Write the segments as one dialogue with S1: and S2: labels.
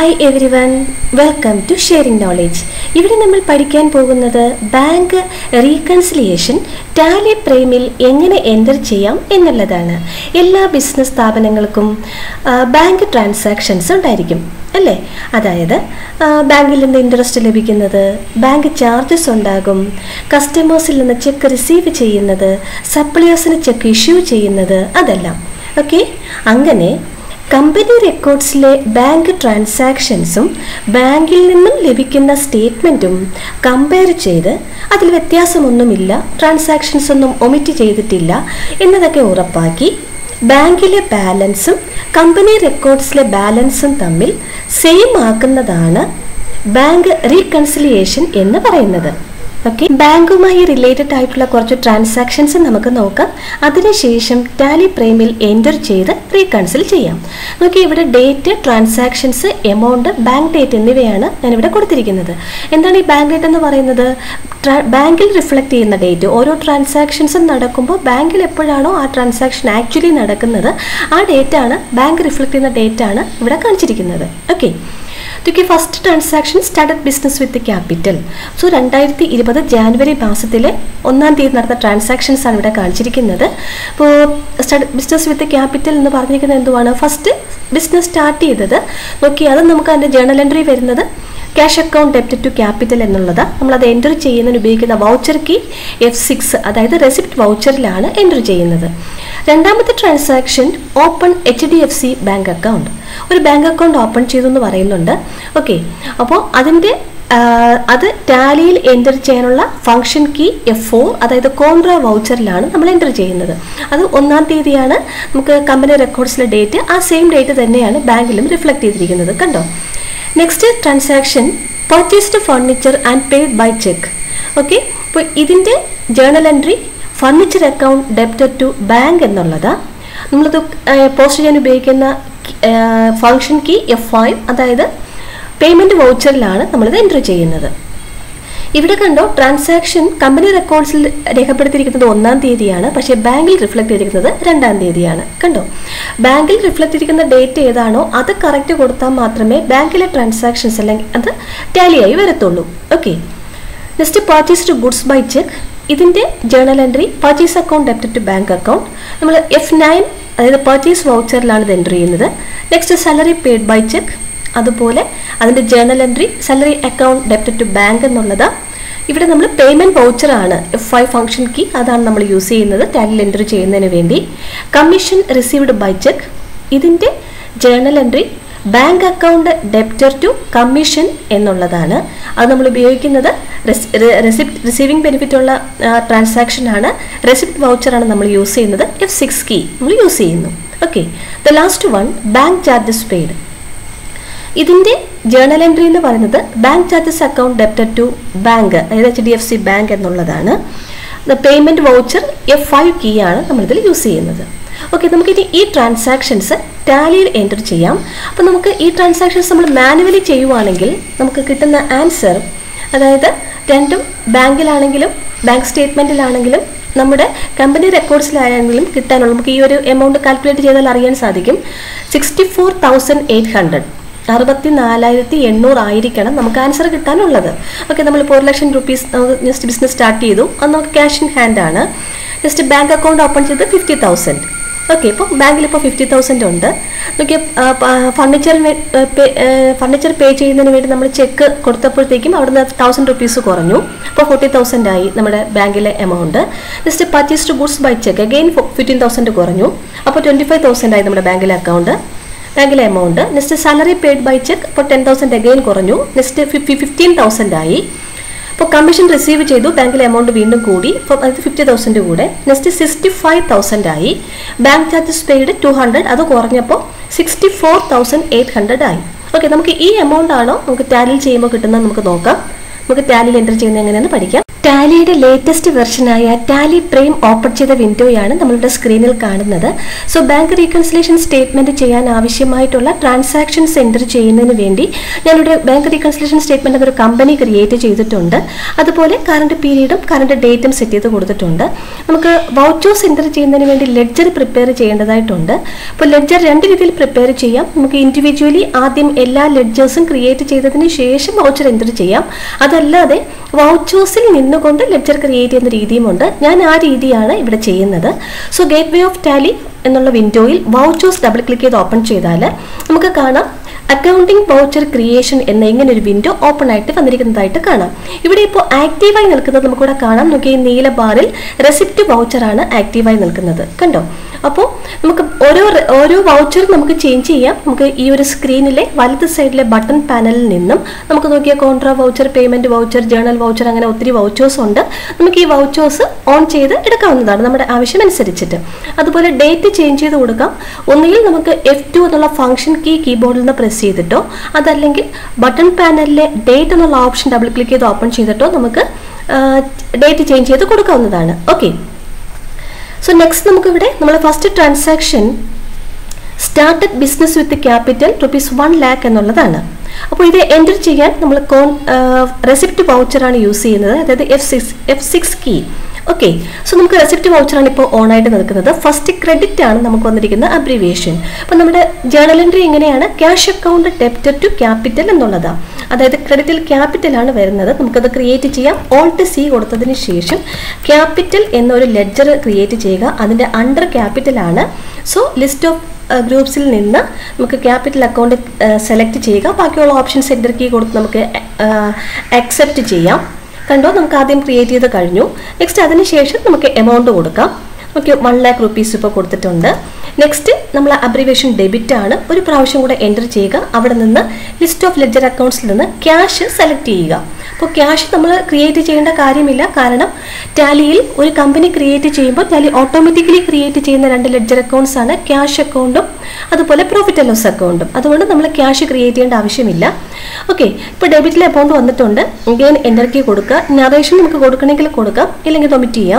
S1: hi everyone welcome to sharing knowledge ഇവിടെ നമ്മൾ പഠിക്കാൻ പോകുന്നത് ബാങ്ക് റീകൺസിലിയേഷൻ ടാലി പ്രേമിൽ എങ്ങനെ എൻ്റർ ചെയ്യാം എന്നുള്ളതാണ് എല്ലാ ബിസിനസ് സ്ഥാപനങ്ങൾക്കും ആ, ബാങ്ക് ട്രാൻസാക്ഷൻസ് ഉണ്ടായിരിക്കും അല്ലേ അതായത് ആ, ബാങ്കിൽ നിന്ന് ഇൻട്രസ്റ്റ് ലഭിക്കുന്നത് ബാങ്ക് ചാർജസ് ഉണ്ടാകും കസ്റ്റമേഴ്സിൽ നിന്ന് ചെക്ക് റിസീവ് ചെയ്യുന്നത് സപ്ലയേഴ്സിന് ചെക്ക് ഇഷ്യൂ ചെയ്യുന്നത് അതെല്ലാം ഓക്കെ അങ്ങനെ കമ്പനി റെക്കോർഡ്സിലെ ബാങ്ക് ട്രാൻസാക്ഷൻസും ബാങ്കിൽ നിന്നും ലഭിക്കുന്ന സ്റ്റേറ്റ്മെൻറ്റും കമ്പയർ ചെയ്ത് അതിൽ വ്യത്യാസമൊന്നുമില്ല ട്രാൻസാക്ഷൻസ് ഒന്നും ഒമിറ്റ് ചെയ്തിട്ടില്ല എന്നതൊക്കെ ഉറപ്പാക്കി ബാങ്കിലെ ബാലൻസും കമ്പനി റെക്കോർഡ്സിലെ ബാലൻസും തമ്മിൽ സെയിം ആക്കുന്നതാണ് ബാങ്ക് റീകൺസിലിയേഷൻ എന്ന് പറയുന്നത് ഓക്കെ ബാങ്കുമായി റിലേറ്റഡ് ആയിട്ടുള്ള കുറച്ച് ട്രാൻസാക്ഷൻസ് നമുക്ക് നോക്കാം അതിനുശേഷം ടാലി പ്രേമിൽ എൻ്റർ ചെയ്ത് റീകൺസിൽ ചെയ്യാം നോക്കി ഇവിടെ date transactions amount bank date എന്നിവയാണ് ഞാനിവിടെ കൊടുത്തിരിക്കുന്നത് എന്താണ് ഈ ബാങ്ക് ഡേറ്റ് എന്ന് പറയുന്നത് ട്രാ- ബാങ്കിൽ റിഫ്ലക്ട് ചെയ്യുന്ന ഡേറ്റ് ഓരോ ട്രാൻസാക്ഷൻസും നടക്കുമ്പോൾ ബാങ്കിൽ എപ്പോഴാണോ ആ ട്രാൻസാക്ഷൻ ആക്ച്വലി നടക്കുന്നത് ആ ഡേറ്റ് ആണ് ബാങ്ക് റിഫ്ലക്ട് ചെയ്യുന്ന ഡേറ്റ് ആണ് ഇവിടെ കാണിച്ചിരിക്കുന്നത് ഓക്കെ ഇതൊക്കെ first transaction started business with capital so രണ്ടായിരത്തി ഇരുപത് ജാനുവരി മാസത്തിലെ ഒന്നാം തീയതി നടന്ന ട്രാൻസാക്ഷൻസ് ആണ് ഇവിടെ കാണിച്ചിരിക്കുന്നത് അപ്പോൾ സ്റ്റാർട്ട് ബിസിനസ് വിത്ത് ക്യാപിറ്റൽ എന്ന് പറഞ്ഞിരിക്കുന്നത് എന്തുവാണ് ഫസ്റ്റ് ബിസിനസ് സ്റ്റാർട്ട് ചെയ്തത് നോക്കി അത് നമുക്ക് അതിൻ്റെ ജേണൽ എൻട്രി വരുന്നത് cash account debit to capital എന്നുള്ളത് നമ്മളത് എൻ്റർ ചെയ്യുന്നതിന് ഉപയോഗിക്കുന്ന വൗച്ചർ കീ എഫ് സിക്സ് അതായത് റെസിപ്റ്റ് വൗച്ചറിലാണ് എൻ്റർ ചെയ്യുന്നത് രണ്ടാമത്തെ transaction open H D F C bank account ഒരു ബാങ്ക് അക്കൗണ്ട് ഓപ്പൺ ചെയ്തു എന്ന് പറയുന്നുണ്ട് ഓക്കെ അപ്പോൾ അതിൻ്റെ ആ, അത് ടാലിയിൽ എൻ്റർ ചെയ്യാനുള്ള ഫംഗ്ഷൻ കീ എഫ് ഫോർ അതായത് കോൺട്ര വൗച്ചറിലാണ് നമ്മൾ എൻ്റർ ചെയ്യുന്നത് അത് ഒന്നാം തീയതിയാണ് നമുക്ക് കമ്പനി റെക്കോർഡ്സിലെ ഡേറ്റ് ആ സെയിം ഡേറ്റ് തന്നെയാണ് ബാങ്കിലും റിഫ്ലക്ട് ചെയ്തിരിക്കുന്നത് കണ്ടോ next transaction purchased furniture and paid by cheque okay അപ്പോൾ ഇതിൻ്റെ journal entry furniture account debtor to bank എന്നുള്ളത് നമ്മളത് പോസ്റ്റ് ചെയ്യാൻ ഉപയോഗിക്കുന്ന ഫങ്ഷൻ കീ എഫ് ഫൈവ് അതായത് പേയ്മെൻറ്റ് വൗച്ചറിലാണ് നമ്മളിത് എൻട്രി ചെയ്യുന്നത് ഇവിടെ കണ്ടോ ട്രാൻസാക്ഷൻ കമ്പനി റെക്കോർഡ്സിൽ രേഖപ്പെടുത്തിയിരിക്കുന്നത് ഒന്നാം തീയതിയാണ് പക്ഷേ ബാങ്കിൽ റിഫ്ലക്ട് ചെയ്തിരിക്കുന്നത് രണ്ടാം തീയതിയാണ് കണ്ടോ ബാങ്കിൽ റിഫ്ലക്ട് ചെയ്തിരിക്കുന്ന ഡേറ്റ് ഏതാണോ അത് കറക്റ്റ് കൊടുത്താൽ മാത്രമേ ബാങ്കിലെ ട്രാൻസാക്ഷൻസ് അല്ലെങ്കിൽ അത് ടാലിയായി വരത്തുള്ളൂ okay next purchased goods by cheque ഇതിൻ്റെ journal entry purchase account debit to bank account നമ്മൾ എഫ് നയൻ അതായത് പർച്ചേസ് വൗച്ചറിലാണ് ഇത് എൻ്റർ ചെയ്യുന്നത് next salary paid by cheque അതുപോലെ അതിൻ്റെ journal entry salary account debit to bank എന്നുള്ളത് ഇവിടെ നമ്മൾ പേയ്മെൻറ്റ് വൗച്ചറാണ് എഫ് ഐ ഫംഗ്ഷൻ കീ അതാണ് നമ്മൾ യൂസ് ചെയ്യുന്നത് ടാലിൽ എൻ്റർ ചെയ്യുന്നതിന് വേണ്ടി കമ്മീഷൻ റിസീവ്ഡ് ബൈ ചെക്ക് ഇതിൻ്റെ journal entry bank account debtor to commission എന്നുള്ളതാണ് അത് നമ്മൾ ഉപയോഗിക്കുന്നത് റെസിപ്റ്റ് റിസീവിംഗ് ബെനിഫിറ്റ് ഉള്ള ട്രാൻസാക്ഷൻ ആണ് റെസിപ്റ്റ് വൗച്ചറാണ് നമ്മൾ യൂസ് ചെയ്യുന്നത് എഫ് സിക്സ് കീ നമ്മൾ യൂസ് ചെയ്യുന്നു okay the last one bank charges paid ഇതിന്റെ ജേണൽ എൻട്രി എന്ന് പറയുന്നത് bank charges account debited to bank അതായത് H D F C bank എന്നുള്ളതാണ് payment voucher F five key ആണ് നമ്മളിതിൽ യൂസ് ചെയ്യുന്നത് ഓക്കെ നമുക്കിനി ഈ ട്രാൻസാക്ഷൻസ് ടാലിയിൽ എൻ്റർ ചെയ്യാം അപ്പോൾ നമുക്ക് ഈ ട്രാൻസാക്ഷൻസ് നമ്മൾ മാനുവലി ചെയ്യുവാണെങ്കിൽ നമുക്ക് കിട്ടുന്ന ആൻസർ അതായത് രണ്ടും ബാങ്കിലാണെങ്കിലും ബാങ്ക് സ്റ്റേറ്റ്മെൻറ്റിലാണെങ്കിലും നമ്മുടെ കമ്പനി റെക്കോർഡ്സിലാണെങ്കിലും കിട്ടാനുള്ള നമുക്ക് ഈ ഒരു എമൗണ്ട് കാൽക്കുലേറ്റ് ചെയ്താൽ അറിയാൻ സാധിക്കും sixty four thousand eight hundred അറുപത്തി നാലായിരത്തി എണ്ണൂറ് ആയിരിക്കണം നമുക്ക് ആൻസർ കിട്ടാനുള്ളത് ഓക്കെ നമ്മളിപ്പോൾ ഒരു ലക്ഷം റുപ്പീസ് ജസ്റ്റ് ബിസിനസ് സ്റ്റാർട്ട് ചെയ്തു അത് നമുക്ക് ക്യാഷ് ഇൻ ഹാൻഡ് ആണ് ജസ്റ്റ് ബാങ്ക് അക്കൗണ്ട് ഓപ്പൺ ചെയ്ത് ഫിഫ്റ്റി തൗസൻഡ് ഓക്കെ ഇപ്പോൾ ബാങ്കിൽ ഇപ്പോൾ ഫിഫ്റ്റി തൗസൻഡ് ഉണ്ട് നോക്കിയ ഫർണിച്ചറിന് ഫർണിച്ചർ പേ ചെയ്യുന്നതിന് വേണ്ടി നമ്മൾ ചെക്ക് കൊടുത്തപ്പോഴത്തേക്കും അവിടുന്ന് തൗസൻഡ് റുപ്പീസ് കുറഞ്ഞു അപ്പോൾ ഫോർട്ടി തൗസൻഡ് ആയി നമ്മുടെ ബാങ്കിലെ amount just purchased goods by cheque again fifteen thousand കുറഞ്ഞു അപ്പോൾ ട്വൻറ്റി ഫൈവ് തൗസൻഡ് ആയി നമ്മുടെ ബാങ്കിലെ അക്കൗണ്ട് ബാങ്കിലെ amount next salary paid by cheque ഇപ്പോൾ ടെൻ തൗസൻഡ് അഗെയിൻ കുറഞ്ഞു നെക്സ്റ്റ് ഫിഫ്റ്റി ഫിഫ്റ്റീൻ തൗസൻഡ് ആയി ഇപ്പോൾ കമ്മീഷൻ റിസീവ് ചെയ്തു ബാങ്കിലെ എമൗണ്ട് വീണ്ടും കൂടി ഇപ്പോൾ അത് ഫിഫ്റ്റി തൗസൻഡ് കൂടെ നെക്സ്റ്റ് സിക്സ്റ്റി ഫൈവ് തൗസൻഡ് ആയി bank charges paid two hundred അത് കുറഞ്ഞപ്പോൾ sixty four thousand eight hundred ആയി ഓക്കെ നമുക്ക് ഈ എമൗണ്ട് ആണോ നമുക്ക് ടാലിൽ ചെയ്യുമ്പോൾ കിട്ടുന്നത് നമുക്ക് നോക്കാം നമുക്ക് ടാലിയിൽ എൻ്റർ ചെയ്യുന്നത് എങ്ങനെയെന്ന് പഠിക്കാം ടാലിയുടെ ലേറ്റസ്റ്റ് വെർഷനായ ടാലി പ്രൈം ഓപ്പൺ ചെയ്ത വിൻഡോയാണ് നമ്മളുടെ സ്ക്രീനിൽ കാണുന്നത് സോ ബാങ്ക് റീകൺസിലേഷൻ സ്റ്റേറ്റ്മെന്റ് ചെയ്യാൻ ആവശ്യമായിട്ടുള്ള ട്രാൻസാക്ഷൻസ് എൻ്റർ ചെയ്യുന്നതിന് വേണ്ടി ഞാനിവിടെ ബാങ്ക് റീകൺസിലേഷൻ സ്റ്റേറ്റ്മെന്റ് എന്നൊരു കമ്പനി ക്രിയേറ്റ് ചെയ്തിട്ടുണ്ട് അതുപോലെ കറണ്ട് പീരീഡും കറണ്ട് ഡേറ്റും സെറ്റ് ചെയ്ത് കൊടുത്തിട്ടുണ്ട് നമുക്ക് വൗച്ചേഴ്സ് എൻ്റർ ചെയ്യുന്നതിന് വേണ്ടി ലെഡ്ജർ പ്രിപ്പയർ ചെയ്യേണ്ടതായിട്ടുണ്ട് അപ്പോൾ ലെഡ്ജർ രണ്ട് രീതിയിൽ പ്രിപ്പയർ ചെയ്യാം നമുക്ക് ഇൻഡിവിജ്വലി ആദ്യം എല്ലാ ലെഡ്ജേഴ്സും ക്രിയേറ്റ് ചെയ്തതിന് ശേഷം വൗച്ചർ എൻ്റർ ചെയ്യാം അതല്ലാതെ വൗച്ചേഴ്സിൽ നിന്നുകൊണ്ട് ലെഡ്ജർ ക്രിയേറ്റ് ചെയ്യുന്ന രീതിയുമുണ്ട് ഞാൻ ആ രീതിയാണ് ഇവിടെ ചെയ്യുന്നത് so gateway of Tally എന്നുള്ള വിൻഡോയിൽ വൗച്ചേഴ്സ് ഡബിൾ ക്ലിക്ക് ചെയ്ത് ഓപ്പൺ ചെയ്താൽ നമുക്ക് കാണാം അക്കൗണ്ടിംഗ് വൗച്ചർ ക്രിയേഷൻ എന്ന ഇങ്ങനെ ഒരു വിൻഡോ ഓപ്പൺ ആയിട്ട് വന്നിരിക്കുന്നതായിട്ട് കാണാം ഇവിടെ ഇപ്പോൾ ആക്റ്റീവായി നിൽക്കുന്നത് നമുക്കിവിടെ കാണാം നോക്കി ഈ നീല ബാറിൽ റെസിപ്റ്റ് വൗച്ചറാണ് ആക്റ്റീവായി നിൽക്കുന്നത് കണ്ടോ അപ്പോൾ നമുക്ക് ഓരോ ഓരോ വൗച്ചറും നമുക്ക് ചേഞ്ച് ചെയ്യാം നമുക്ക് ഈ ഒരു സ്ക്രീനിലെ വലത് സൈഡിലെ ബട്ടൺ പാനലിൽ നിന്നും നമുക്ക് നോക്കിയാൽ contra voucher payment voucher journal voucher അങ്ങനെ ഒത്തിരി വൗച്ചേഴ്സ് ഉണ്ട് നമുക്ക് ഈ വൗച്ചേഴ്സ് ഓൺ ചെയ്ത് എടുക്കാവുന്നതാണ് നമ്മുടെ ആവശ്യം അനുസരിച്ചിട്ട് അതുപോലെ ഡേറ്റ് ചേഞ്ച് ചെയ്ത് കൊടുക്കാം ഒന്നുകിൽ നമുക്ക് എഫ് ടു എന്നുള്ള ഫംഗ്ഷൻ കീ കീബോർഡിൽ നിന്ന് പ്രസ് ചെയ്തിട്ടോ അതല്ലെങ്കിൽ ബട്ടൺ പാനലിലെ ഡേറ്റ് എന്നുള്ള ഓപ്ഷൻ ഡബിൾ ക്ലിക്ക് ചെയ്ത് ഓപ്പൺ ചെയ്തിട്ടോ നമുക്ക് ഡേറ്റ് ചേഞ്ച് ചെയ്ത് കൊടുക്കാവുന്നതാണ് ഓക്കെ സോ നെക്സ്റ്റ് നമുക്കിവിടെ നമ്മൾ first transaction started business with capital rupees one lakh എന്നുള്ളതാണ് അപ്പോൾ ഇത് എൻ്റർ ചെയ്യാൻ നമ്മൾ കോൺ റെസിപ്റ്റ് വൗച്ചറാണ് യൂസ് ചെയ്യുന്നത് അതായത് F six F six key okay so നമുക്ക് റെസിപ്റ്റ് വൗച്ചറാണ് ഇപ്പോൾ ഓൺ ആയിട്ട് നിൽക്കുന്നത് ഫസ്റ്റ് ക്രെഡിറ്റ് ആണ് നമുക്ക് വന്നിരിക്കുന്ന അബ്രിവിയേഷൻ അപ്പോൾ നമ്മുടെ ജേണൽ എൻട്രി എങ്ങനെയാണ് cash account debtor to capital എന്നുള്ളതാണ് അതായത് ക്രെഡിറ്റിൽ ക്യാപിറ്റൽ ആണ് വരുന്നത് നമുക്കത് ക്രിയേറ്റ് ചെയ്യാം ഓൾട്ട് സി കൊടുത്തതിന് ശേഷം ക്യാപിറ്റൽ എന്നൊരു ലെഡ്ജർ ക്രിയേറ്റ് ചെയ്യുക അതിൻ്റെ അണ്ടർ ക്യാപിറ്റൽ ആണ് സോ ലിസ്റ്റ് ഓഫ് ഗ്രൂപ്പ്സിൽ നിന്ന് നമുക്ക് ക്യാപിറ്റൽ അക്കൗണ്ട് സെലക്ട് ചെയ്യുക ബാക്കിയുള്ള ഓപ്ഷൻസ് എൻ്റർ കീ കൊടുത്ത് നമുക്ക് അക്സെപ്റ്റ് ചെയ്യാം കണ്ടോ നമുക്ക് ആദ്യം ക്രിയേറ്റ് ചെയ്ത് കഴിഞ്ഞു നെക്സ്റ്റ് അതിനുശേഷം നമുക്ക് എമൗണ്ട് കൊടുക്കാം നമുക്ക് വൺ ലാക്ക് റുപ്പീസ് ഇപ്പോൾ കൊടുത്തിട്ടുണ്ട് നെക്സ്റ്റ് നമ്മൾ അബ്രിവേഷൻ ഡെബിറ്റ് ആണ് ഒരു പ്രാവശ്യം കൂടെ എൻ്റർ ചെയ്യുക അവിടെ നിന്ന് ലിസ്റ്റ് ഓഫ് ലെഡ്ജർ അക്കൗണ്ട്സിൽ നിന്ന് ക്യാഷ് സെലക്ട് ചെയ്യുക അപ്പോൾ ക്യാഷ് നമ്മൾ ക്രിയേറ്റ് ചെയ്യേണ്ട കാര്യമില്ല കാരണം ടാലിയിൽ ഒരു കമ്പനി ക്രിയേറ്റ് ചെയ്യുമ്പോൾ ടാലി ഓട്ടോമാറ്റിക്കലി ക്രിയേറ്റ് ചെയ്യുന്ന രണ്ട് ലെഡ്ജർ അക്കൗണ്ട്സ് ആണ് ക്യാഷ് അക്കൗണ്ടും അതുപോലെ പ്രോഫിറ്റ് ആൻഡ് ലോസ് അക്കൗണ്ടും അതുകൊണ്ട് നമ്മൾ ക്യാഷ് ക്രിയേറ്റ് ചെയ്യേണ്ട ആവശ്യമില്ല ഓക്കെ ഇപ്പോൾ ഡെബിറ്റിൽ അക്കൗണ്ട് വന്നിട്ടുണ്ട് അഗെയിൻ എൻ്റർ കീ കൊടുക്കുക നറേഷൻ നമുക്ക് കൊടുക്കണമെങ്കിൽ കൊടുക്കാം ഇല്ലെങ്കിൽ ഒമിറ്റ് ചെയ്യാം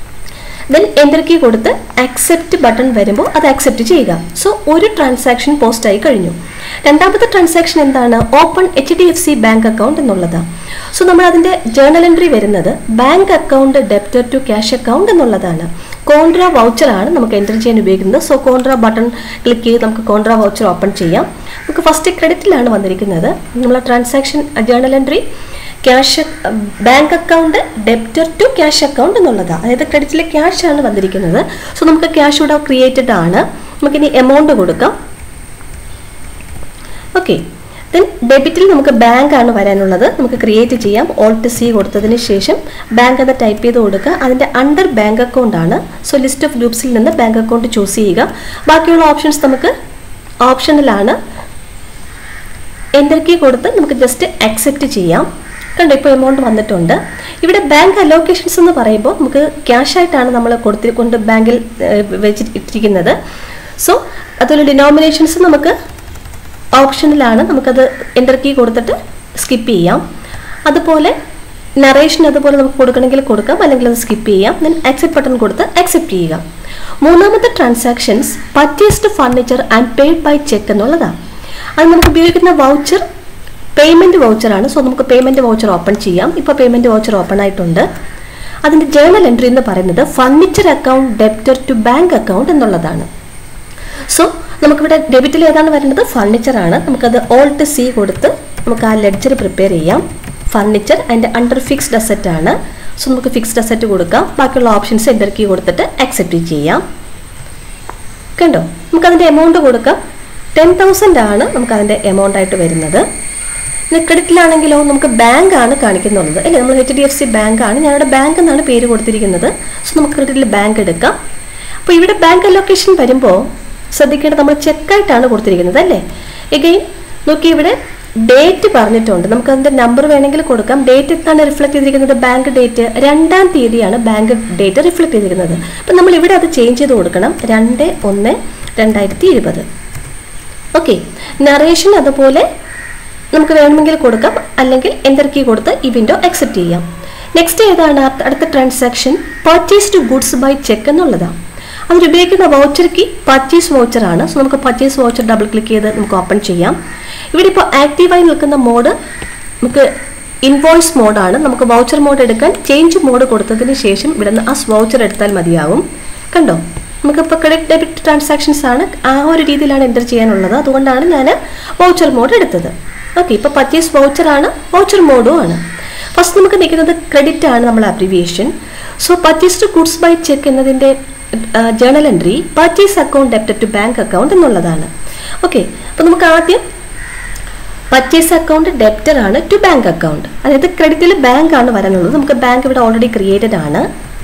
S1: ദെൻ എൻ്റർ കീ കൊടുത്ത് അക്സെപ്റ്റ് ബട്ടൺ വരുമ്പോൾ അത് അക്സെപ്റ്റ് ചെയ്യുക സോ ഒരു ട്രാൻസാക്ഷൻ പോസ്റ്റ് ആയി കഴിഞ്ഞു രണ്ടാമത്തെ ട്രാൻസാക്ഷൻ എന്താണ് open H D F C bank account എന്നുള്ളതാണ് സോ നമ്മൾ അതിൻ്റെ ജേണൽ എൻട്രി വരുന്നത് bank account debtor to cash account എന്നുള്ളതാണ് കോൺട്ര വൗച്ചറാണ് നമുക്ക് എൻ്റർ ചെയ്യാൻ ഉപയോഗിക്കുന്നത് സോ കോൺട്ര ബട്ടൺ ക്ലിക്ക് ചെയ്ത് നമുക്ക് കോൺട്ര വൗച്ചർ ഓപ്പൺ ചെയ്യാം നമുക്ക് ഫസ്റ്റ് ക്രെഡിറ്റിലാണ് വന്നിരിക്കുന്നത് നമ്മൾ transaction journal entry cash bank account debtor to cash account എന്നുള്ളതാണ് അതായത് ക്രെഡിറ്റിലെ ക്യാഷ് ആണ് വന്നിരിക്കുന്നത് സോ നമുക്ക് ക്യാഷ് ഇവിടെ ക്രിയേറ്റഡ് ആണ് നമുക്കിനി എമൗണ്ട് കൊടുക്കാം ഓക്കെ ദെൻ ഡെബിറ്റിൽ നമുക്ക് ബാങ്ക് ആണ് വരാനുള്ളത് നമുക്ക് ക്രിയേറ്റ് ചെയ്യാം ഓൾട്ട് സി കൊടുത്തതിന് ശേഷം ബാങ്ക് എന്ന് ടൈപ്പ് ചെയ്ത് കൊടുക്കുക അതിൻ്റെ അണ്ടർ ബാങ്ക് അക്കൗണ്ട് ആണ് സോ ലിസ്റ്റ് ഓഫ് ഗ്രൂപ്പ്സിൽ നിന്ന് ബാങ്ക് അക്കൗണ്ട് ചൂസ് ചെയ്യുക ബാക്കിയുള്ള ഓപ്ഷൻസ് നമുക്ക് ഓപ്ഷനിലാണ് എൻ്റർ കീ കൊടുത്ത് നമുക്ക് ജസ്റ്റ് അക്സെപ്റ്റ് ചെയ്യാം കണ്ടോ ഇപ്പോൾ എമൗണ്ട് വന്നിട്ടുണ്ട് ഇവിടെ ബാങ്ക് അലോക്കേഷൻസ് എന്ന് പറയുമ്പോൾ നമുക്ക് ക്യാഷ് ആയിട്ടാണ് നമ്മൾ കൊടുത്തിക്കൊണ്ട് ബാങ്കിൽ വെച്ചിട്ടിരിക്കുന്നത് സോ അതുപോലെ ഡിനോമിനേഷൻസ് നമുക്ക് ഓപ്ഷനിലാണ് നമുക്കത് എൻ്റർ കീ കൊടുത്തിട്ട് സ്കിപ്പ് ചെയ്യാം അതുപോലെ നറേഷൻ അതുപോലെ നമുക്ക് കൊടുക്കണമെങ്കിൽ കൊടുക്കാം അല്ലെങ്കിൽ അത് സ്കിപ്പ് ചെയ്യാം ദെൻ ആക്സെപ്റ്റ് ബട്ടൺ കൊടുത്ത് ആക്സെപ്റ്റ് ചെയ്യുക മൂന്നാമത്തെ transactions purchased furniture and paid by cheque എന്നുള്ളതാണ് അത് നമുക്ക് ഉപയോഗിക്കുന്ന വൗച്ചർ പേയ്മെൻറ്റ് വൗച്ചറാണ് സോ നമുക്ക് പേയ്മെൻറ്റ് വൗച്ചർ ഓപ്പൺ ചെയ്യാം ഇപ്പോൾ പേയ്മെൻറ്റ് വൗച്ചർ ഓപ്പൺ ആയിട്ടുണ്ട് അതിൻ്റെ ജേണൽ എൻട്രി എന്ന് പറയുന്നത് furniture account debtor to bank account എന്നുള്ളതാണ് സോ നമുക്കിവിടെ ഡെബിറ്റിൽ ഏതാണ് വരുന്നത് ഫർണിച്ചർ ആണ് നമുക്കത് ഓൾട്ട് സി കൊടുത്ത് നമുക്ക് ആ ലെഡ്ജർ പ്രിപ്പയർ ചെയ്യാം ഫർണിച്ചർ അതിൻ്റെ അണ്ടർ ഫിക്സ്ഡ് അസറ്റ് ആണ് സോ നമുക്ക് ഫിക്സ്ഡ് അസറ്റ് കൊടുക്കാം ബാക്കിയുള്ള ഓപ്ഷൻസ് എൻ്റർ കീ കൊടുത്തിട്ട് ആക്സെപ്റ്റ് ചെയ്യാം കണ്ടോ നമുക്കതിൻ്റെ എമൗണ്ട് കൊടുക്കാം ടെൻ തൗസൻഡ് ആണ് നമുക്കതിൻ്റെ എമൗണ്ട് ആയിട്ട് വരുന്നത് ഇനി ക്രെഡിറ്റിലാണെങ്കിലോ നമുക്ക് ബാങ്ക് ആണ് കാണിക്കുന്നുള്ളത് അല്ലേ നമ്മൾ H D F C bank ആണ് ഞാനിവിടെ ബാങ്ക് എന്നാണ് പേര് കൊടുത്തിരിക്കുന്നത് സോ നമുക്ക് ക്രെഡിറ്റിൽ ബാങ്ക് എടുക്കാം അപ്പോൾ ഇവിടെ ബാങ്ക് അലൊക്കേഷൻ വരുമ്പോൾ ശ്രദ്ധിക്കേണ്ടത് നമ്മൾ ചെക്കായിട്ടാണ് കൊടുത്തിരിക്കുന്നത് അല്ലേ എഗെയിൻ നോക്കി ഇവിടെ ഡേറ്റ് പറഞ്ഞിട്ടുണ്ട് നമുക്ക് അതിൻ്റെ നമ്പർ വേണമെങ്കിൽ കൊടുക്കാം ഡേറ്റ് എന്താണ് റിഫ്ലക്ട് ചെയ്തിരിക്കുന്നത് ബാങ്ക് ഡേറ്റ് രണ്ടാം തീയതിയാണ് ബാങ്ക് ഡേറ്റ് റിഫ്ലക്ട് ചെയ്തിരിക്കുന്നത് അപ്പം നമ്മൾ ഇവിടെ അത് ചേഞ്ച് ചെയ്ത് കൊടുക്കണം രണ്ട് ഒന്ന് രണ്ടായിരത്തി ഇരുപത് ഓക്കെ നറേഷൻ അതുപോലെ നമുക്ക് വേണമെങ്കിൽ കൊടുക്കാം അല്ലെങ്കിൽ എൻ്റർ കീ കൊടുത്ത് ഈ വിൻഡോ അക്സെപ്റ്റ് ചെയ്യാം നെക്സ്റ്റ് ഏതാണ് അടുത്ത transaction purchase to goods by cheque എന്നുള്ളതാണ് അതിൽ ഉപയോഗിക്കുന്ന വൗച്ചർ കീ പർച്ചേസ് വൗച്ചർ ആണ് സോ നമുക്ക് പർച്ചേസ് വൗച്ചർ ഡബിൾ ക്ലിക്ക് ചെയ്ത് നമുക്ക് ഓപ്പൺ ചെയ്യാം ഇവിടെ ഇപ്പോൾ ആക്റ്റീവായി നിൽക്കുന്ന മോഡ് നമുക്ക് ഇൻവോയ്സ് മോഡാണ് നമുക്ക് വൗച്ചർ മോഡ് എടുക്കാൻ ചേഞ്ച് മോഡ് കൊടുത്തതിന് ശേഷം ഇവിടെ നിന്ന് ആ വൗച്ചർ എടുത്താൽ മതിയാവും കണ്ടോ നമുക്കിപ്പോൾ ക്രെഡിറ്റ് ഡെബിറ്റ് ട്രാൻസാക്ഷൻസ് ആണ് ആ ഒരു രീതിയിലാണ് എൻ്റർ ചെയ്യാനുള്ളത് അതുകൊണ്ടാണ് ഞാൻ വൗച്ചർ മോഡ് എടുത്തത് ഓക്കെ ഇപ്പോൾ പർച്ചേസ് വൗച്ചർ ആണ് വൗച്ചർ മോഡും ആണ് ഫസ്റ്റ് നമുക്ക് നിൽക്കുന്നത് ക്രെഡിറ്റ് ആണ് നമ്മൾ abbreviation so purchased goods by cheque എന്നതിൻ്റെ journal entry purchase account debit to bank account എന്നുള്ളതാണ് ഓക്കെ അപ്പോൾ നമുക്ക് ആദ്യം പർച്ചേസ് അക്കൗണ്ട് ഡെപ്റ്റർ ആണ് ടു ബാങ്ക് അക്കൗണ്ട് അതായത് ക്രെഡിറ്റിൽ ബാങ്ക് ആണ് വരാനുള്ളത് നമുക്ക് ബാങ്ക് ഇവിടെ ഓൾറെഡി ക്രിയേറ്റഡ് ആണ്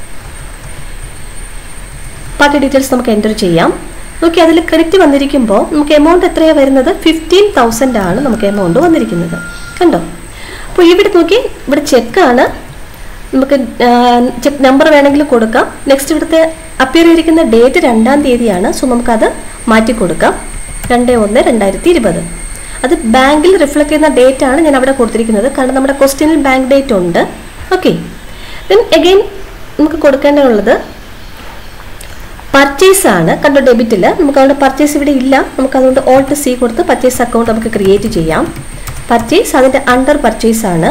S1: പാർട്ടി ഡീറ്റെയിൽസ് നമുക്ക് എൻ്റർ ചെയ്യാം നോക്കി അതിൽ ക്രെഡിറ്റ് വന്നിരിക്കുമ്പോൾ നമുക്ക് എമൗണ്ട് എത്രയാണ് വരുന്നത് ഫിഫ്റ്റീൻ തൗസൻഡ് ആണ് നമുക്ക് എമൗണ്ട് വന്നിരിക്കുന്നത് കണ്ടോ അപ്പോൾ ഇവിടെ നോക്കി ഇവിടെ ചെക്കാണ് നമുക്ക് ചെക്ക് നമ്പർ വേണമെങ്കിൽ കൊടുക്കാം നെക്സ്റ്റ് ഇവിടുത്തെ അപ്പിയർ ചെയ്തിരിക്കുന്ന ഡേറ്റ് രണ്ടാം തീയതിയാണ് സോ നമുക്കത് മാറ്റി കൊടുക്കാം രണ്ട് ഒന്ന് രണ്ടായിരത്തി ഇരുപത് അത് ബാങ്കിൽ റിഫ്ലക്ട് ചെയ്യുന്ന ഡേറ്റ് ആണ് ഞാൻ അവിടെ കൊടുത്തിരിക്കുന്നത് കാരണം നമ്മുടെ ക്വസ്റ്റ്യനിൽ ബാങ്ക് ഡേറ്റ് ഉണ്ട് ഓക്കെ ദെൻ അഗെയിൻ നമുക്ക് കൊടുക്കേണ്ടതുള്ളത് പർച്ചേസ് ആണ് കണ്ടോ ഡെബിറ്റിൽ നമുക്ക് അതുകൊണ്ട് പർച്ചേസ് ഇവിടെ ഇല്ല നമുക്ക് അതുകൊണ്ട് ഓൾട്ട് സി കൊടുത്ത് പർച്ചേസ് അക്കൗണ്ട് നമുക്ക് ക്രിയേറ്റ് ചെയ്യാം പർച്ചേസ് അതിൻ്റെ അണ്ടർ പർച്ചേസ് ആണ്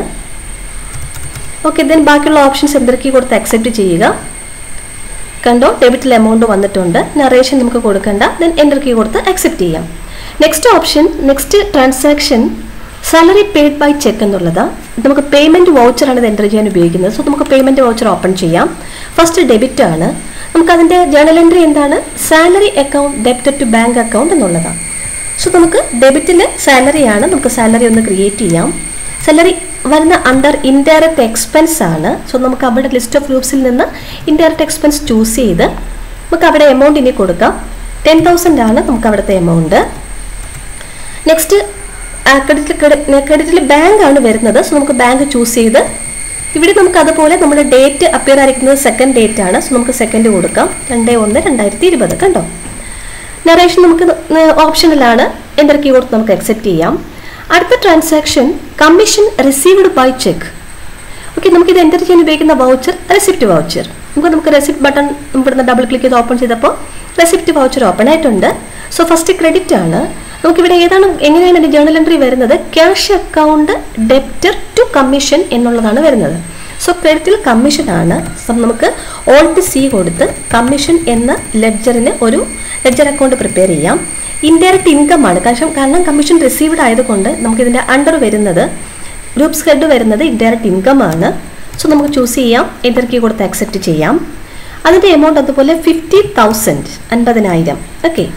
S1: ഓക്കെ ദെൻ ബാക്കിയുള്ള ഓപ്ഷൻസ് എന്തൊക്കെ കൊടുത്ത് അക്സെപ്റ്റ് ചെയ്യുക കണ്ടോ ഡെബിറ്റിൽ എമൗണ്ട് വന്നിട്ടുണ്ട് നറേഷൻ നമുക്ക് കൊടുക്കണ്ട ദെൻ എൻ്റർ കീ കൊടുത്ത് അക്സെപ്റ്റ് ചെയ്യാം next option next transaction salary paid by cheque എന്നുള്ളതാണ് നമുക്ക് പേയ്മെൻറ്റ് വൗച്ചറാണ് ഇത് എൻ്റർ ചെയ്യാൻ ഉപയോഗിക്കുന്നത് സോ നമുക്ക് പേയ്മെൻറ്റ് വൗച്ചർ ഓപ്പൺ ചെയ്യാം ഫസ്റ്റ് ഡെബിറ്റ് ആണ് നമുക്ക് അതിൻ്റെ ജേണൽ എൻട്രി എന്താണ് salary account debit to bank account എന്നുള്ളതാണ് സോ നമുക്ക് ഡെബിറ്റിൽ സാലറി ആണ് നമുക്ക് സാലറി ഒന്ന് ക്രിയേറ്റ് ചെയ്യാം സാലറി വരുന്ന അണ്ടർ ഇൻഡയറക്റ്റ് എക്സ്പെൻസ് ആണ് സോ നമുക്ക് അവിടെ ലിസ്റ്റ് ഓഫ് ഗ്രൂപ്പ്സിൽ നിന്ന് ഇൻഡയറക്റ്റ് എക്സ്പെൻസ് ചൂസ് ചെയ്ത് നമുക്ക് അവിടെ എമൗണ്ട് ഇനി കൊടുക്കാം ടെൻ തൗസൻഡ് ആണ് നമുക്ക് അവിടുത്തെ എമൗണ്ട് നെക്സ്റ്റ് ക്രെഡിറ്റ് ക്രെഡിറ്റിൽ ബാങ്ക് ആണ് വരുന്നത് സോ നമുക്ക് ബാങ്ക് ചൂസ് ചെയ്ത് ഇവിടെ നമുക്ക് അതുപോലെ നമ്മുടെ ഡേറ്റ് അപ്പിയർ ആയിരിക്കുന്നത് സെക്കൻഡ് ഡേറ്റ് ആണ് സോ നമുക്ക് സെക്കൻഡ് കൊടുക്കാം രണ്ട് ഒന്ന് രണ്ടായിരത്തി ഇരുപത് കണ്ടോ നറേഷൻ നമുക്ക് ഓപ്ഷനിലാണ് എൻ്റർ കീ കൊടുത്ത് നമുക്ക് അക്സെപ്റ്റ് ചെയ്യാം അടുത്ത transaction commission received by cheque okay നമുക്ക് ഇത് എൻ്റർ ചെയ്യാൻ ഉപയോഗിക്കുന്ന വൗച്ചർ റെസിപ്റ്റ് വൗച്ചർ നമുക്ക് നമുക്ക് റെസിപ്റ്റ് ബട്ടൺ ഇവിടുന്ന് ഡബിൾ ക്ലിക്ക് ചെയ്ത് ഓപ്പൺ ചെയ്തപ്പോൾ റെസിപ്റ്റ് വൗച്ചർ ഓപ്പൺ ആയിട്ടുണ്ട് സോ ഫസ്റ്റ് ക്രെഡിറ്റ് ആണ് നമുക്കിവിടെ ഏതാണ് എങ്ങനെയാണ് എൻ്റെ ജേണൽ എൻട്രി വരുന്നത് cash account debtor to commission എന്നുള്ളതാണ് വരുന്നത് സോ ക്രെഡിറ്റിൽ കമ്മീഷൻ ആണ് സോ നമുക്ക് ഓൾട്ട് സി കൊടുത്ത് കമ്മീഷൻ എന്ന ലെഡ്ജറിന് ഒരു ലെഡ്ജർ അക്കൗണ്ട് പ്രിപ്പയർ ചെയ്യാം ഇൻഡയറക്റ്റ് ഇൻകം ആണ് കാരണം കാരണം കമ്മീഷൻ റിസീവ്ഡ് ആയതുകൊണ്ട് നമുക്കിതിൻ്റെ അണ്ടർ വരുന്നത് ഗ്രൂപ്പ്സ് ഹെഡ് വരുന്നത് ഇൻഡയറക്റ്റ് ഇൻകം ആണ് സോ നമുക്ക് ചൂസ് ചെയ്യാം എൻ്റർ കീ കൊടുത്ത് അക്സെപ്റ്റ് ചെയ്യാം അതിൻ്റെ എമൗണ്ട് അതുപോലെ ഫിഫ്റ്റി തൗസൻഡ് അൻപതിനായിരം ഓക്കെ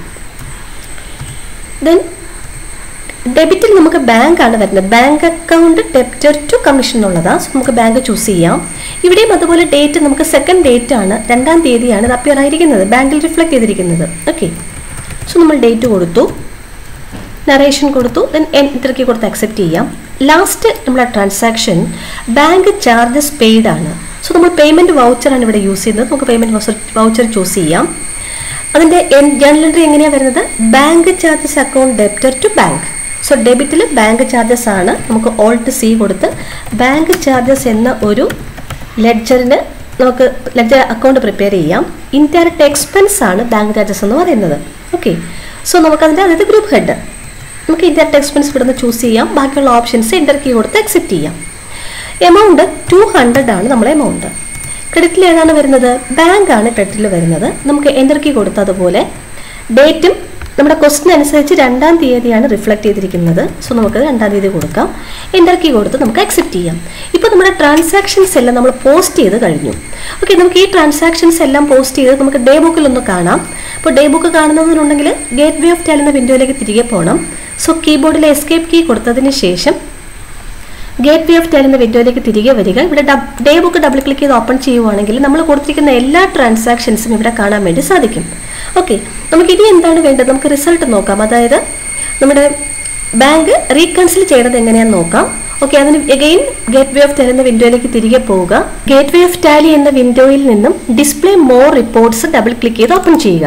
S1: ദെൻ ഡെബിറ്റിൽ നമുക്ക് ബാങ്ക് ആണ് വരുന്നത് bank account debtor to commission എന്നുള്ളതാണ് സോ നമുക്ക് ബാങ്ക് ചൂസ് ചെയ്യാം ഇവിടെയും അതുപോലെ ഡേറ്റ് നമുക്ക് സെക്കൻഡ് ഡേറ്റ് ആണ് രണ്ടാം തീയതിയാണ് ഇത് അപ്പിയർ ആയിരിക്കുന്നത് ബാങ്കിൽ റിഫ്ലക്ട് ചെയ്തിരിക്കുന്നത് ഓക്കെ സോ നമ്മൾ ഡേറ്റ് കൊടുത്തു നറേഷൻ കൊടുത്തു ദെൻ എൻ്റർക്കി കൊടുത്ത് അക്സെപ്റ്റ് ചെയ്യാം ലാസ്റ്റ് നമ്മളെ ട്രാൻസാക്ഷൻ ബാങ്ക് ചാർജസ് പെയ്ഡ് ആണ് സോ നമ്മൾ പേയ്മെൻറ്റ് വൗച്ചറാണ് ഇവിടെ യൂസ് ചെയ്യുന്നത് നമുക്ക് പേയ്മെൻറ്റ് വൗച്ചർ ചൂസ് ചെയ്യാം അതിൻ്റെ ജേണൽ എൻട്രി എങ്ങനെയാണ് വരുന്നത് bank charges account debtor to bank so ഡെബിറ്റിൽ ബാങ്ക് ചാർജസ് ആണ് നമുക്ക് ഓൾട്ട് സി കൊടുത്ത് ബാങ്ക് ചാർജസ് എന്ന ഒരു ലെഡ്ജറിന് നമുക്ക് ലെഡ്ജർ അക്കൗണ്ട് പ്രിപ്പയർ ചെയ്യാം ഇൻഡയറക്റ്റ് എക്സ്പെൻസ് ആണ് ബാങ്ക് ചാർജസ് എന്ന് പറയുന്നത് ഓക്കെ സോ നമുക്കതിൻ്റെ അതായത് ഗ്രൂപ്പ് ഹെഡ് നമുക്ക് ഇൻഡയറക്റ്റ് എക്സ്പെൻസ് ഇവിടുന്ന് ചൂസ് ചെയ്യാം ബാക്കിയുള്ള ഓപ്ഷൻസ് എൻ്റർ കീ കൊടുത്ത് അക്സെപ്റ്റ് ചെയ്യാം എമൗണ്ട് ടു ഹൺഡ്രഡ് ആണ് നമ്മളെ എമൗണ്ട് ക്രെഡിറ്റിൽ ഏതാണ് വരുന്നത് ബാങ്ക് ആണ് ക്രെഡിറ്റിൽ വരുന്നത് നമുക്ക് എൻ്റർ കീ കൊടുത്തതുപോലെ ഡേറ്റും നമ്മുടെ ക്വസ്റ്റൻ അനുസരിച്ച് രണ്ടാം തീയതിയാണ് റിഫ്ലക്ട് ചെയ്തിരിക്കുന്നത് സോ നമുക്ക് രണ്ടാം തീയതി കൊടുക്കാം എൻ്റർ കീ കൊടുത്ത് നമുക്ക് അക്സെപ്റ്റ് ചെയ്യാം ഇപ്പോൾ നമ്മുടെ ട്രാൻസാക്ഷൻസ് എല്ലാം നമ്മൾ പോസ്റ്റ് ചെയ്ത് കഴിഞ്ഞു ഓക്കെ നമുക്ക് ഈ ട്രാൻസാക്ഷൻസ് എല്ലാം പോസ്റ്റ് ചെയ്ത് നമുക്ക് ഡേ ബുക്കിൽ ഒന്ന് കാണാം അപ്പോൾ ഡേ ബുക്ക് കാണുന്നതിനുണ്ടെങ്കിൽ ഗേറ്റ് വേ ഓഫ് ടാൽ എന്ന വിൻഡോയിലേക്ക് തിരികെ പോകണം സോ കീബോർഡിലെ എസ്കേപ്പ് കീ കൊടുത്തതിന് ശേഷം ഗേറ്റ് വേ ഓഫ് ടെൽ എന്ന വിൻഡോയിലേക്ക് തിരികെ വരിക ഇവിടെ ഡേ ബുക്ക് ഡബിൾ ക്ലിക്ക് ചെയ്ത് ഓപ്പൺ ചെയ്യുവാണെങ്കിൽ നമ്മൾ കൊടുത്തിരിക്കുന്ന എല്ലാ ട്രാൻസാക്ഷൻസും ഇവിടെ കാണാൻ വേണ്ടി സാധിക്കും ഓക്കെ നമുക്ക് ഇനി എന്താണ് വേണ്ടത് നമുക്ക് റിസൾട്ട് നോക്കാം അതായത് നമ്മുടെ ബാങ്ക് റീകൺസിൽ ചെയ്യണത് എങ്ങനെയാണെന്ന് നോക്കാം ഓക്കെ അതിന് again gateway of Tally എന്ന വിൻഡോയിലേക്ക് തിരികെ പോവുക ഗേറ്റ് വേ ഓഫ് ടാലി എന്ന വിൻഡോയിൽ നിന്നും display more reports double click ചെയ്ത് ഓപ്പൺ ചെയ്യുക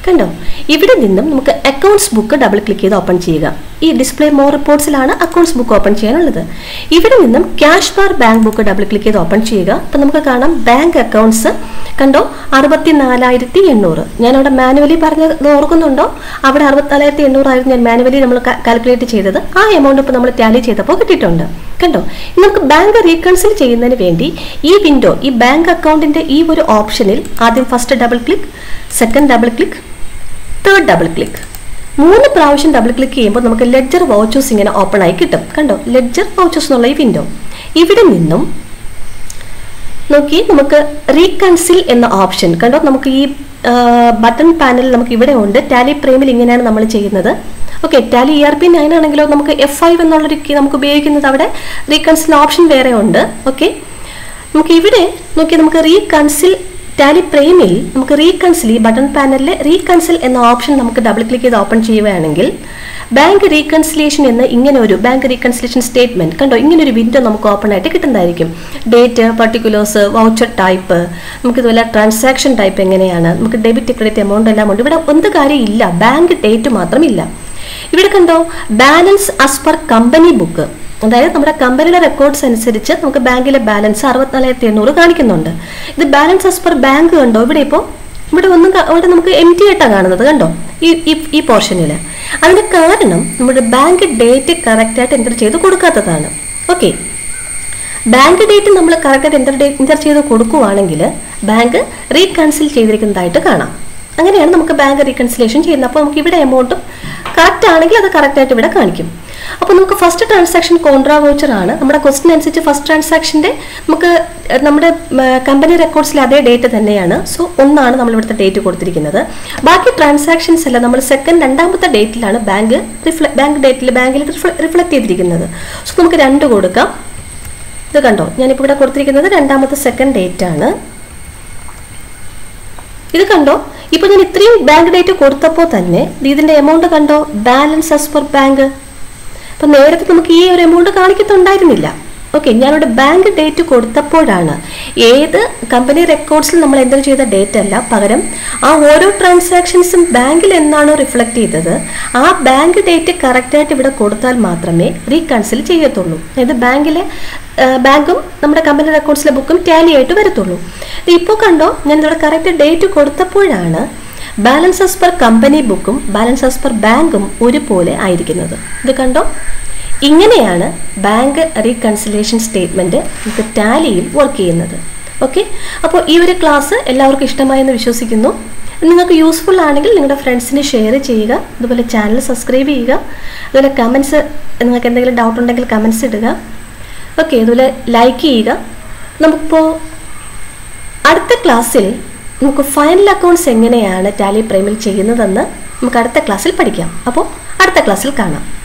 S1: കണ്ടോ ഇവിടെ നിന്നും നമുക്ക് അക്കൗണ്ട്സ് ബുക്ക് ഡബിൾ ക്ലിക്ക് ചെയ്ത് ഓപ്പൺ ചെയ്യുക ഈ ഡിസ്പ്ലേ മോർ റിപ്പോർട്ട്സിലാണ് അക്കൗണ്ട്സ് ബുക്ക് ഓപ്പൺ ചെയ്യാനുള്ളത് ഇവിടെ നിന്നും cash bar bank book double click ചെയ്ത് ഓപ്പൺ ചെയ്യുക അപ്പം നമുക്ക് കാണാം ബാങ്ക് അക്കൗണ്ട്സ് കണ്ടോ അറുപത്തി നാലായിരത്തി എണ്ണൂറ് ഞാൻ അവിടെ മാനുവലി പറഞ്ഞത് ഓർക്കുന്നുണ്ടോ അവിടെ അറുപത്തിനാലായിരത്തി എണ്ണൂറായിരുന്നു ഞാൻ മാനുവലി നമ്മൾ കാൽക്കുലേറ്റ് ചെയ്തത് ആ എമൗണ്ട് ഇപ്പോൾ നമ്മൾ ടാലി ചെയ്തപ്പോൾ കിട്ടിയിട്ടുണ്ട് കണ്ടോ ഇനി നമുക്ക് ബാങ്ക് റീകൺസിൽ ചെയ്യുന്നതിന് വേണ്ടി ഈ വിൻഡോ ഈ ബാങ്ക് അക്കൗണ്ടിന്റെ ഈ ഒരു ഓപ്ഷനിൽ ആദ്യം first double click second double click third double click മൂന്ന് പ്രാവശ്യം ഡബിൾ ക്ലിക്ക് ചെയ്യുമ്പോൾ നമുക്ക് ലെഡ്ജർ വൗച്ചേഴ്സ് ഇങ്ങനെ ഓപ്പൺ ആയി കിട്ടും കണ്ടോ ലെഡ്ജർ വൗച്ചേഴ്സ് എന്നുള്ള ഈ വിൻഡോ ഇവിടെ നിന്നും നോക്കി നമുക്ക് റീകൺസിൽ എന്ന ഓപ്ഷൻ കണ്ടോ നമുക്ക് ഈ ബട്ടൺ പാനൽ നമുക്ക് ഇവിടെ ഉണ്ട് ടാലി പ്രേമിൽ ഇങ്ങനെയാണ് നമ്മൾ ചെയ്യുന്നത് okay Tally E R P nine ആണെങ്കിലോ നമുക്ക് എഫ് ഫൈവ് എന്നുള്ളൊരു key നമുക്ക് ഉപയോഗിക്കുന്നത് അവിടെ റീകൺസിൽ ഓപ്ഷൻ വേറെ ഉണ്ട് ഓക്കെ നമുക്ക് ഇവിടെ നോക്കി നമുക്ക് റീകൺസിൽ ടാലി പ്രേമിൽ നമുക്ക് റീകൺസിൽ ഈ ബട്ടൺ പാനലിൽ റീകൺസിൽ എന്ന ഓപ്ഷൻ നമുക്ക് ഡബിൾ ക്ലിക്ക് ചെയ്ത് ഓപ്പൺ ചെയ്യുകയാണെങ്കിൽ ബാങ്ക് റീകൺസിലേഷൻ എന്ന ഇങ്ങനെ ഒരു ബാങ്ക് റീകൺസിലേഷൻ സ്റ്റേറ്റ്മെന്റ് കണ്ടോ ഇങ്ങനെ ഒരു വിൻഡോ നമുക്ക് ഓപ്പൺ ആയിട്ട് കിട്ടുന്നതായിരിക്കും ഡേറ്റ് പർട്ടിക്കുലേഴ്സ് വൗച്ചർ ടൈപ്പ് നമുക്ക് ഇതുപോലെ ട്രാൻസാക്ഷൻ ടൈപ്പ് എങ്ങനെയാണ് നമുക്ക് ഡെബിറ്റ് ക്രെഡിറ്റ് എമൗണ്ട് എല്ലാം ഉണ്ട് ഇവിടെ എന്ത് കാര്യം ഇല്ല ബാങ്ക് ഡേറ്റ് മാത്രമില്ല ഇവിടെ കണ്ടോ balance as per company book അതായത് നമ്മുടെ കമ്പനിയുടെ റെക്കോർഡ്സ് അനുസരിച്ച് നമുക്ക് ബാങ്കിലെ ബാലൻസ് അറുപത്തിനാലായിരത്തി എണ്ണൂറ് കാണിക്കുന്നുണ്ട് ഇത് ബാലൻസ് ആസ് പെർ ബാങ്ക് കണ്ടോ ഇവിടെ ഇപ്പോൾ ഇവിടെ ഒന്നും കാ- ഇവിടെ നമുക്ക് എം ടി ആയിട്ടാണ് കാണുന്നത് കണ്ടോ ഈ ഈ- ഈ പോർഷനിൽ അതിന് കാരണം നമ്മുടെ ബാങ്ക് ഡേറ്റ് കറക്റ്റായിട്ട് എൻ്റർ ചെയ്ത് കൊടുക്കാത്തതാണ് ഓക്കെ ബാങ്ക് ഡേറ്റ് നമ്മൾ കറക്റ്റായിട്ട് എൻ്റർ എൻ്റർ ചെയ്ത് കൊടുക്കുവാണെങ്കിൽ ബാങ്ക് റീകൺസിൽ ചെയ്തിരിക്കുന്നതായിട്ട് കാണാം അങ്ങനെയാണ് നമുക്ക് ബാങ്ക് റീകൺസിലേഷൻ ചെയ്യുന്നത് അപ്പോൾ നമുക്ക് ഇവിടെ എമൗണ്ടും കറക്റ്റ് ആണെങ്കിൽ അത് കറക്റ്റായിട്ട് ഇവിടെ കാണിക്കും അപ്പോൾ നമുക്ക് ഫസ്റ്റ് ട്രാൻസാക്ഷൻ കോൺട്രാ വൗച്ചർ ആണ് നമ്മുടെ ക്വസ്റ്റ്യൻ അനുസരിച്ച് ഫസ്റ്റ് ട്രാൻസാക്ഷൻ്റെ നമുക്ക് ഏഹ്, നമ്മുടെ കമ്പനി റെക്കോർഡ്സിലെ അതേ ഡേറ്റ് തന്നെയാണ് സോ ഒന്നാണ് നമ്മൾ ഇവിടുത്തെ ഡേറ്റ് കൊടുത്തിരിക്കുന്നത് ബാക്കി ട്രാൻസാക്ഷൻസ് എല്ലാം നമ്മൾ സെക്കൻഡ് രണ്ടാമത്തെ ഡേറ്റിലാണ് ബാങ്ക് റിഫ്ലെ ബാങ്ക് ഡേറ്റിൽ ബാങ്കിൽ റിഫ്ലക്ട് ചെയ്തിരിക്കുന്നത് സോ നമുക്ക് രണ്ട് കൊടുക്കാം ഇത് കണ്ടോ ഞാനിപ്പോൾ ഇവിടെ കൊടുത്തിരിക്കുന്നത് രണ്ടാമത്തെ സെക്കൻഡ് ഡേറ്റ് ആണ് ഇത് കണ്ടോ ഇപ്പൊ ഞാൻ ഇത്രയും ബാങ്ക് ഡേറ്റ് കൊടുത്തപ്പോൾ തന്നെ ദേ ഇതിന്റെ എമൗണ്ട് കണ്ടോ ബാലൻസ് ആസ് പെർ ബാങ്ക് അപ്പൊ നേരത്തെ നമുക്ക് ഈ ഒരു എമൗണ്ട് കാണിക്കത്തുണ്ടായിരുന്നില്ല ഓക്കെ ഞാനിവിടെ ബാങ്ക് ഡേറ്റ് കൊടുത്തപ്പോഴാണ് ഏത് കമ്പനി റെക്കോർഡ്സിൽ നമ്മൾ എൻ്റർ ചെയ്ത ഡേറ്റ് അല്ല പകരം ആ ഓരോ ട്രാൻസാക്ഷൻസും ബാങ്കിൽ എന്നാണോ റിഫ്ലക്ട് ചെയ്തത് ആ ബാങ്ക് ഡേറ്റ് കറക്റ്റായിട്ട് ഇവിടെ കൊടുത്താൽ മാത്രമേ റീകൺസിൽ ചെയ്യത്തുള്ളൂ അതായത് ബാങ്കിലെ ആ, ബാങ്കും നമ്മുടെ കമ്പനി റെക്കോർഡ്സിലെ ബുക്കും ടാലി ആയിട്ട് വരത്തുള്ളൂ ഇപ്പോൾ കണ്ടോ ഞാൻ ഇവിടെ കറക്റ്റ് ഡേറ്റ് കൊടുത്തപ്പോഴാണ് ബാലൻസ് ആസ് പെർ കമ്പനി ബുക്കും ബാലൻസ് ആസ് പെർ ബാങ്കും ഒരുപോലെ ആയിരിക്കുന്നത് ഇത് കണ്ടോ ഇങ്ങനെയാണ് ബാങ്ക് റീകൺസിലേഷൻ സ്റ്റേറ്റ്മെന്റ് നമുക്ക് ടാലിയിൽ വർക്ക് ചെയ്യുന്നത് ഓക്കെ അപ്പോൾ ഈ ഒരു ക്ലാസ് എല്ലാവർക്കും ഇഷ്ടമായെന്ന് വിശ്വസിക്കുന്നു നിങ്ങൾക്ക് യൂസ്ഫുൾ ആണെങ്കിൽ നിങ്ങളുടെ ഫ്രണ്ട്സിന് ഷെയർ ചെയ്യുക അതുപോലെ ചാനൽ സബ്സ്ക്രൈബ് ചെയ്യുക അതുപോലെ കമൻസ് നിങ്ങൾക്ക് എന്തെങ്കിലും ഡൗട്ട് ഉണ്ടെങ്കിൽ കമൻസ് ഇടുക ഓക്കെ അതുപോലെ ലൈക്ക് ചെയ്യുക നമുക്കിപ്പോൾ അടുത്ത ക്ലാസ്സിൽ നമുക്ക് ഫൈനൽ അക്കൗണ്ട്സ് എങ്ങനെയാണ് ടാലി പ്രൈമിൽ ചെയ്യുന്നതെന്ന് നമുക്ക് അടുത്ത ക്ലാസ്സിൽ പഠിക്കാം അപ്പോൾ അടുത്ത ക്ലാസ്സിൽ കാണാം